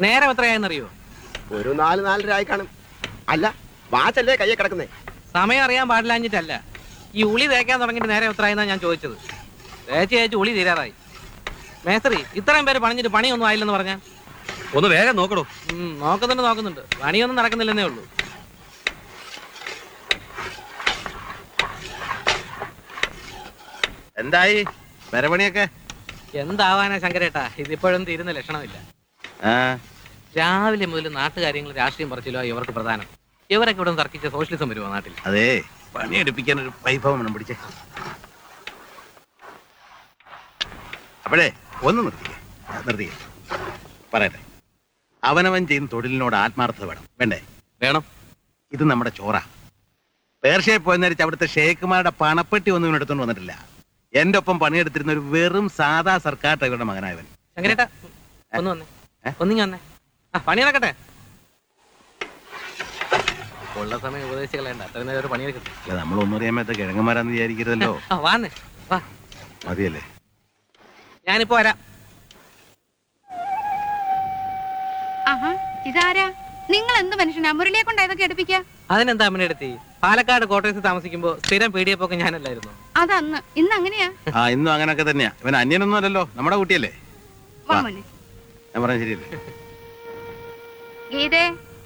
നേരം എത്രയായെന്നറിയോ ഒരു നാല് നാലര ആയി കാണും അല്ല വാച്ചല്ലേ കയ്യെ കിടക്കുന്നേ സമയം അറിയാൻ പാടില്ലാഞ്ഞിട്ടല്ല ഈ ഉളി തേക്കാൻ തുടങ്ങിയിട്ട് നേരെ എത്രയെന്നാ ഞാൻ ചോദിച്ചത് തേച്ച് തേച്ച് ഉളി തീരാറായി മേസ്ത്രി ഇത്രയും പേര് പണിഞ്ഞിട്ട് പണിയൊന്നും ആയില്ലെന്ന് പറഞ്ഞാൽ ഒന്ന് വേഗം നോക്കടോ ഉം, നോക്കുന്നുണ്ട് നോക്കുന്നുണ്ട് പണിയൊന്നും നടക്കുന്നില്ലെന്നേ ഉള്ളൂ എന്തായി വരപണിയൊക്കെ എന്താവാനാ ശങ്കരേട്ടാ ഇതിപ്പോഴും തീരുന്ന ലക്ഷണമില്ല ആ രാവിലെ മുതൽ നാട്ടുകാര്യങ്ങൾ രാഷ്ട്രീയം പറിച്ചില്ലോ ഇവർക്ക് പ്രധാനം ഇവരൊക്കെ ഇവിടെ നിന്ന് തർക്കിച്ച സോഷ്യലിസം വരുമോ നാട്ടിൽ അതെ പണിയെടുപ്പിക്കാൻ ഒരു വൈഭവം വേണം പിടിച്ചേ അപ്പോഴേ ഒന്ന് നിർത്തിക്കേ നിർത്തിക്കേ പറയട്ടെ അവനവൻ ചെയ്യുന്ന തൊഴിലിനോട് ആത്മാർത്ഥത വേണം വേണ്ടേ വേണം ഇത് നമ്മുടെ ചോറ പേർഷ്യയിൽ പോയി നേരിച്ച് അവിടുത്തെ ഷേഖുമാരുടെ പണപ്പെട്ടി ഒന്നും ഇവനെടുത്തോണ്ട് വന്നിട്ടില്ല എന്റെ ഒപ്പം പണിയെടുത്തിരുന്ന ഒരു വെറും സാധാ സർക്കാർ ഡ്രൈവറുടെ മകനായവൻ ശങ്കരേട്ടാ ഒന്ന് വന്നേ ഏ? ഒന്നിങ്ങി വന്നേ ആ പണി നടക്കട്ടെ ഉള്ള സമയം ഉപദേശികളേണ്ട അത്ര നേരം ഒരു പണിയെടുക്കട്ടെ അല്ല നമ്മളൊന്നും അറിയാമത്തെ കിഴങ്ങന്മാരാന്ന് വിചാരിക്കരുതല്ലോ ആ വാന്നേ വാ മതിയല്ലേ ഞാനിപ്പോ വരാം ആഹാ ഇതാരാ നിങ്ങൾ എന്ത് മനുഷ്യനാ മുരളിയെ കൊണ്ട് ഇതൊക്കെ എടുപ്പിക്ക അതിനെന്താ അമ്മനെ എടുത്തി പാലക്കാട് കോട്ടയത്ത് താമസിക്കുമ്പോ സ്ഥിരം പീഡിയപ്പൊക്കെ ഞാനല്ലായിരുന്നു അതന്ന് ഇന്ന് അങ്ങനെയാ ആ ഇന്നും അങ്ങനൊക്കെ തന്നെയാ ഇവൻ അന്യനൊന്നും അല്ലല്ലോ നമ്മുടെ കുട്ടിയല്ലേ വാ വാ. മോനെ ഞാൻ പറഞ്ഞ ശരിയല്ലേ ഗീതേ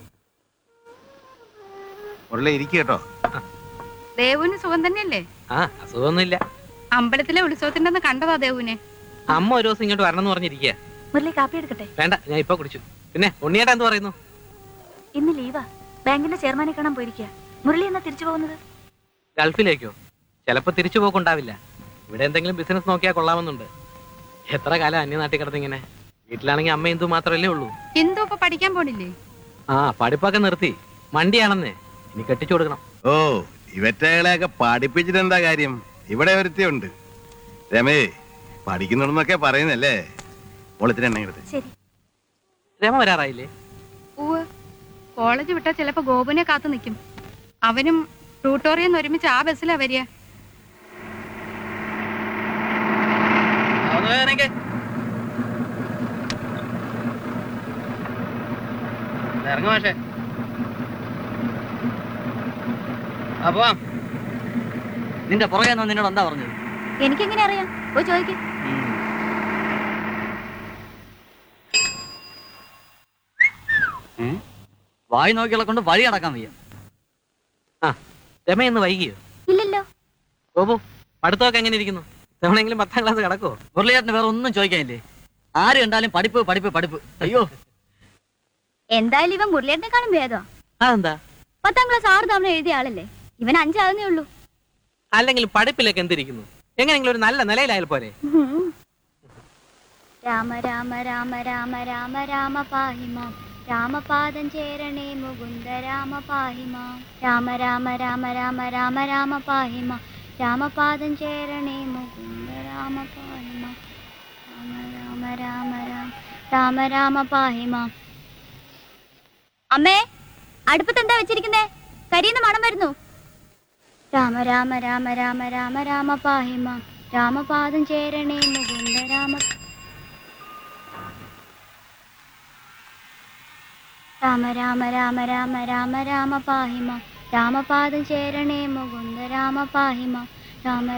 മുരളി ഇരിക്കുക കേട്ടോ ദേവുവിന് സുഖം തന്നെയല്ലേ ആ അസുഖമൊന്നുമില്ല അമ്പലത്തിലെ ഉത്സവത്തിന്റെ അന്ന് കണ്ടതാ ദേവുവിനെ അമ്മ ഒരു ദിവസം ഇങ്ങോട്ട് വരണം എന്ന് പറഞ്ഞിരിക്കുക മുരളി കാപ്പി എടുക്കട്ടെ വേണ്ട ഞാൻ ഇപ്പൊ കുടിച്ചു പിന്നെ ഉണ്ണിയേട്ടാ എന്ത് പറയുന്നു ഇന്ന് ലീവാ ബാങ്കിന്റെ ചെയർമാനെ കാണാൻ പോയിരിക്കുക മുരളി എന്നാ തിരിച്ചു പോകുന്നത് ഗൾഫിലേക്കോ ചിലപ്പോ തിരിച്ചു പോക്കുണ്ടാവില്ല ഇവിടെ എന്തെങ്കിലും ബിസിനസ് നോക്കിയാൽ കൊള്ളാമെന്നുണ്ട് എത്ര കാലം അന്യനാട്ടിൽ കിടന്നിങ്ങനെ വീട്ടിലാണെങ്കിൽ അമ്മ എന്തു മാത്രമല്ലേ ഉള്ളൂ എന്തോ ഇപ്പൊ പഠിക്കാൻ പോണില്ലേ ആ പഠിപ്പൊക്കെ നിർത്തി മണ്ടിയാണെന്നേ ഇനി കെട്ടിച്ചു കൊടുക്കണം ഓ ഇവറ്റകളെയൊക്കെ പഠിപ്പിച്ചിട്ട് എന്താ കാര്യം ഇവിടെ ഒരുത്തിയുണ്ട് രമേ പഠിക്കുന്നുണ്ടെന്നൊക്കെ പറയുന്നല്ലേ മോളത്തിന് എണ്ണ എടുത്ത് ശരി രമ വരാറായില്ലേ ഉവ് കോളേജ് വിട്ടാ ചിലപ്പോ ഗോപുനെ കാത്തു നിൽക്കും അവനും ട്യൂട്ടോറിയെന്ന് ഒരുമിച്ച് ആ ബസ്സിലാ വരിക ഇറങ്ങ മാഷേ അപ്പൊ നിന്റെ പുറകെ നിന്നോട് എന്താ പറഞ്ഞത് എനിക്കെങ്ങനെ അറിയാം പോയി ചോദിക്കും വായി നോക്കിയുള്ള കൊണ്ട് വഴി അടക്കാൻ വയ്യ ആ രമ ഇന്ന് വൈകിയോ ഇല്ലല്ലോ ഗോപു പഠിത്തമൊക്കെ എങ്ങനെ ഇരിക്കുന്നു എവിടെയെങ്കിലും പത്താം ക്ലാസ് കിടക്കോ മുരളിയേട്ടന് വേറെ ഒന്നും ചോദിക്കാനില്ലേ ആര് കണ്ടാലും പഠിപ്പ് പഠിപ്പ് പഠിപ്പ് അയ്യോ എന്തായാലും ഇവൻ മുരളിയേട്ടനെക്കാളും ഭേദമാ അതെന്താ പത്താം ക്ലാസ് ആറ് തവണ എഴുതിയ ആളല്ലേ ഇവൻ അഞ്ചാകുന്നേ ഉള്ളൂ അല്ലെങ്കിൽ പഠിപ്പിലൊക്കെ എന്തിരിക്കുന്നു എങ്ങനെയെങ്കിലും ഒരു നല്ല നിലയിലായാൽ പോരെ ഉം. രാമ രാമ രാമ രാമ രാമ രാമ പാഹിമാം രാമപാദം ചേരണേ മുകുന്ദ രാമ പാഹിമാം രാമ രാമ രാമ രാമ രാമ രാമ പാഹിമാം രാമപാദം ചേരണേ മുകുന്ദ രാമ പാഹിമാം രാമ രാമ രാമ രാമ രാമ രാമ പാഹിമാം അമ്മേ അടുപ്പത്ത് എന്താ വെച്ചിരിക്കുന്നേ കരിയുന്ന മണം വരുന്നു രാമ രാമ രാമ രാമ രാമ രാമ പാഹിമാം രാമപാദം ചേരണേ മുകുന്ദ രാമ രാമ രാമ രാമ രാമ രാമ രാമ പാഹിമാം രാമപാദം ചേരണേ മുകുന്ദ രാമ പാഹിമാം രാമ